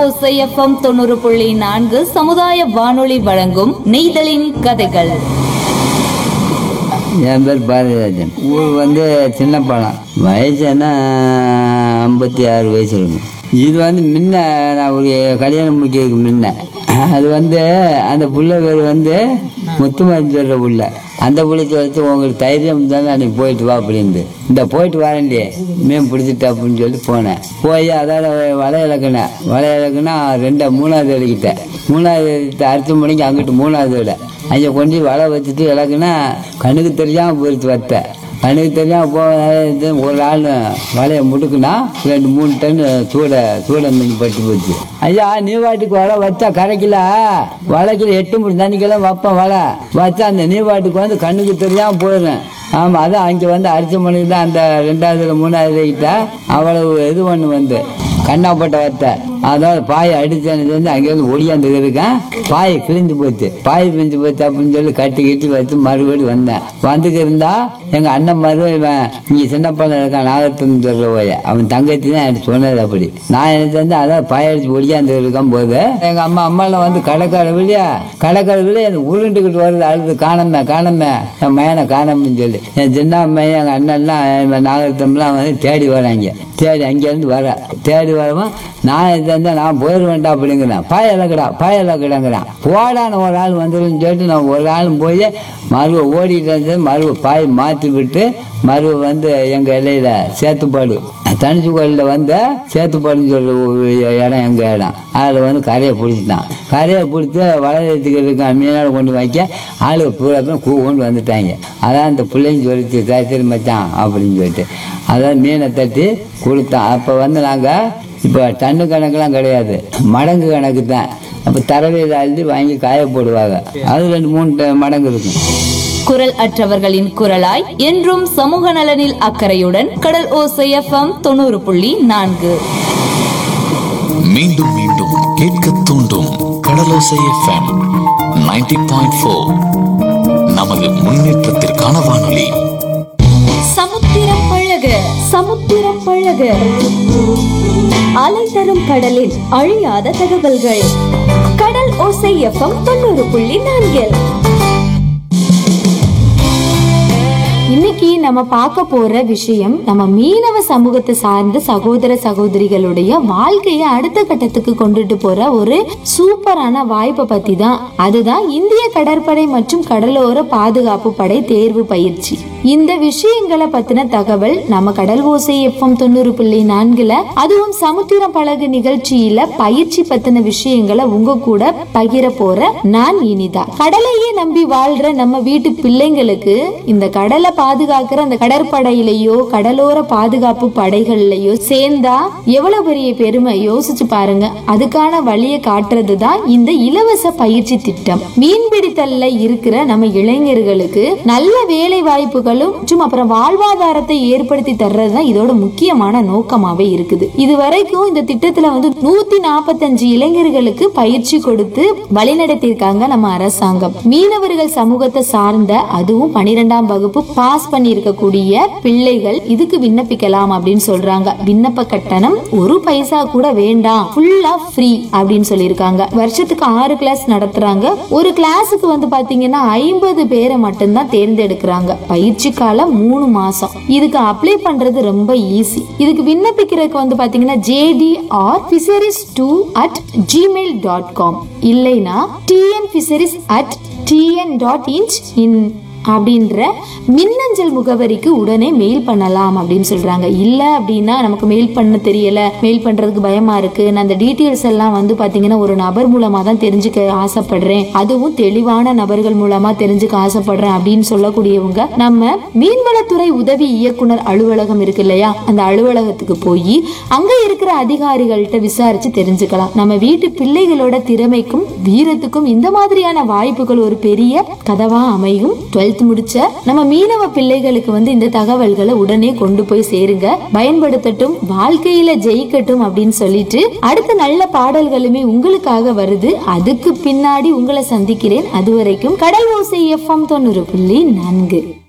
ஓசை எஃப்எம் தொண்ணூறு புள்ளி நான்கு சமுதாய வானொலி வழங்கும் நெய்தலின் கதைகள் என் பேர் பாரதிராஜன் ஊர் வந்து சின்னப்பாலம் வயசுனா ஐம்பத்தி ஆறு வயசு இருக்கும் இது வந்து முன்ன நான் ஒரு கல்யாணம் முடிக்கிறதுக்கு முன்ன அது வந்து அந்த புள்ள பேர் வந்து முத்துமாரி சொல்கிற புள்ள அந்த புள்ளை சொல்லிட்டு உங்களுக்கு தைரியம் இருந்தாலும் அன்னைக்கு போயிட்டு வா அப்படின்ட்டு இந்த போயிட்டு வரேன்டி மீன் பிடிச்சிட்ட அப்படின்னு சொல்லி போனேன் போய் அதோட வலை இலக்குனேன் வலை இலக்குனா ரெண்டா மூணாவது இலக்கிட்டேன் மூணாவது இலக்கிட்ட அறுத்து மணிக்கு அங்கிட்டு மூணாவது விட அங்கே கொண்டு வலை வச்சுட்டு இலக்குனா கண்ணுக்கு தெரியாமல் போயிடுச்சு வத்தை கண்ணுக்கு தெரியாமல் போக ஒரு ஆள் வலையை முடுக்குனா ரெண்டு மூணு டன் சூட சூட மீன் பட்டு போச்சு ஐயா நீ வாட்டுக்கு வலை வச்சா கரைக்கல வலைக்கு எட்டு மூணு தண்ணிக்கெல்லாம் வைப்பேன் வலை வச்சா அந்த நீ வாட்டுக்கு வந்து கண்ணுக்கு தெரியாமல் போயிடுறேன் ஆமாம் அதான் அங்கே வந்து அரிசி மணிக்கு தான் அந்த ரெண்டாவதுல மூணாவது கிட்ட அவ்வளவு இது ஒன்று வந்து கண்ணாப்பட்ட வத்தை அதாவது பாய் அடிச்சது வந்து அங்கேருந்து ஒடியாந்து இருக்கேன் பாய் கிழிஞ்சு போச்சு பாய் கிழிஞ்சு போச்சு அப்படின்னு சொல்லி கட்டி கிட்டி வச்சு மறுபடியும் வந்தேன் வந்துக்கு இருந்தா எங்க அண்ணன் மறு இவன் இங்க சின்ன பையன் இருக்கான் நாகத்தன் சொல்ற போய அவன் தங்கச்சி தான் எனக்கு சொன்னது அப்படி நான் எனக்கு வந்து அதான் பாய் அடிச்சு ஒடியாந்து இருக்கும் போது எங்க அம்மா அம்மாலாம் வந்து கடைக்கார வெளியா கடைக்கார வெளியே எனக்கு உருண்டுக்கிட்டு வருது அழுது காணமே காணமே என் மயனை காணாமன்னு சொல்லி என் சின்ன அம்மையும் எங்க அண்ணன்லாம் நாகரத்தம்லாம் வந்து தேடி வராங்க தேடி அங்கேருந்து வர தேடி வரவும் நான் இது வந்து நான் போயிட வேண்டாம் அப்படிங்கிறேன் பாய இலக்கடா பாய இலக்கடாங்கிறான் போடான்னு ஒரு ஆள் வந்துடும் சொல்லிட்டு நான் ஒரு ஆள் போய் மருவை ஓடிட்டு இருந்தது மருவை பாய் மாற்றி விட்டு மருவை வந்து எங்கள் இலையில சேத்துப்பாடு தனிச்சு கோயிலில் வந்து சேத்துப்பாடுன்னு சொல்ற ஒரு இடம் எங்கள் இடம் அதில் வந்து கரையை பிடிச்சிட்டான் கரையை பிடிச்சி வளர்த்துக்கு இருக்க மீனோட கொண்டு வைக்க ஆளு பூரா பேரும் கூ கொண்டு வந்துட்டாங்க அதான் இந்த பிள்ளைங்க சொல்லிச்சு சரி சரி மச்சான் அப்படின்னு சொல்லிட்டு அதான் மீனை தட்டி கொடுத்தான் அப்போ வந்து நாங்கள் இப்போ டன்னு கணக்கெல்லாம் கிடையாது மடங்கு கணக்கு தான் அப்போ தரவையில் அழுதி வாங்கி காய போடுவாங்க அது ரெண்டு மூணு ட- மடங்கு இருக்கும் குரல் அற்றவர்களின் குரலாய் என்றும் சமூக நலனில் அக்கறையுடன் கடல் ஓசை எஃப்எம் தொண்ணூறு புள்ளி நான்கு மீண்டும் மீண்டும் கேட்க தூண்டும் கடலோசை எஃப்எம் 90.4 பாயிண்ட் ஃபோர் நமது முன்னேற்றத்திற்கான வானொலி சமுத்திரம் பழக சமுத்திரம் பழக அலை தரும் கடலில் அழியாத தகவல்கள் கடல் ஓசை எஃப்எம் தொண்ணூறு புள்ளி நான்கில் இன்னைக்கு நம்ம பார்க்க போற விஷயம் நம்ம மீனவ சமூகத்தை சார்ந்த சகோதர சகோதரிகளுடைய வாழ்க்கையை அடுத்த கட்டத்துக்கு கொண்டுட்டு போற ஒரு சூப்பரான வாய்ப்பை பத்தி தான் அதுதான் இந்திய கடற்படை மற்றும் கடலோர பாதுகாப்பு படை தேர்வு பயிற்சி இந்த விஷயங்களை பத்தின தகவல் நம்ம கடல் ஓசை எஃப்எம் தொண்ணூறு புள்ளி நான்குல அதுவும் சமுத்திரம் பழகு நிகழ்ச்சியில பயிற்சி பத்தின விஷயங்களை உங்க கூட பகிர போற நான் இனிதா கடலையே நம்பி வாழ்ற நம்ம வீட்டு பிள்ளைங்களுக்கு இந்த கடலை பாதுகாக்கிற அந்த கடற்படையிலயோ கடலோர பாதுகாப்பு படைகள்லயோ சேர்ந்தா எவ்வளவு பெரிய பெருமை யோசிச்சு பாருங்க அதுக்கான வழியை காட்டுறது தான் இந்த இலவச பயிற்சி திட்டம் மீன்பிடித்தல்ல இருக்கிற நம்ம இளைஞர்களுக்கு நல்ல வேலை வாய்ப்புகளும் மற்றும் அப்புறம் வாழ்வாதாரத்தை ஏற்படுத்தி தர்றது தான் இதோட முக்கியமான நோக்கமாவே இருக்குது இது வரைக்கும் இந்த திட்டத்துல வந்து நூத்தி நாற்பத்தஞ்சு இளைஞர்களுக்கு பயிற்சி கொடுத்து வழிநடத்தியிருக்காங்க நம்ம அரசாங்கம் மீனவர்கள் சமூகத்தை சார்ந்த அதுவும் பனிரெண்டாம் வகுப்பு பாஸ் பண்ணி இருக்கக்கூடிய பிள்ளைகள் இதுக்கு விண்ணப்பிக்கலாம் அப்படின்னு சொல்றாங்க விண்ணப்ப கட்டணம் ஒரு பைசா கூட வேண்டாம் ஃபுல்லா ஃப்ரீ அப்படின்னு சொல்லியிருக்காங்க வருஷத்துக்கு ஆறு கிளாஸ் நடத்துறாங்க ஒரு கிளாஸுக்கு வந்து பாத்தீங்கன்னா ஐம்பது பேரை மட்டும்தான் தேர்ந்தெடுக்கிறாங்க பயிற்சி காலம் மூணு மாசம் இதுக்கு அப்ளை பண்றது ரொம்ப ஈஸி இதுக்கு விண்ணப்பிக்கிறதுக்கு வந்து பாத்தீங்கன்னா JD R fisheries two at gmail dot com இல்லைனா TN fisheries at TN dot in in அப்படின்ற மின்னஞ்சல் முகவரிக்கு உடனே மெயில் பண்ணலாம் அப்படின்னு சொல்றாங்க இல்ல அப்படின்னா நமக்கு மெயில் பண்ண தெரியல மெயில் பண்றதுக்கு பயமா இருக்கு நான் அந்த டீட்டெயில்ஸ் எல்லாம் வந்து பாத்தீங்கன்னா ஒரு நபர் மூலமா தான் தெரிஞ்சுக்க ஆசைப்படுறேன் அதுவும் தெளிவான நபர்கள் மூலமா தெரிஞ்சுக்க ஆசைப்படுறேன் அப்படின்னு சொல்லக்கூடியவங்க நம்ம மீன்வளத்துறை உதவி இயக்குனர் அலுவலகம் இருக்கு இல்லையா அந்த அலுவலகத்துக்கு போய் அங்க இருக்கிற அதிகாரிகள்கிட்ட விசாரிச்சு தெரிஞ்சுக்கலாம் நம்ம வீட்டு பிள்ளைகளோட திறமைக்கும் வீரத்துக்கும் இந்த மாதிரியான வாய்ப்புகள் ஒரு பெரிய கதவா அமையும் டுவெல்த் முடிச்ச நம்ம மீனவ பிள்ளைகளுக்கு வந்து இந்த தகவல்களை உடனே கொண்டு போய் சேருங்க பயன்படுத்தட்டும் வாழ்க்கையில ஜெயிக்கட்டும் அப்படின்னு சொல்லிட்டு அடுத்த நல்ல பாடல்களுமே உங்களுக்காக வருது அதுக்கு பின்னாடி உங்களை சந்திக்கிறேன் அது வரைக்கும் கடல் ஓசை எஃப்எம் தொண்ணூறு புள்ளி நான்கு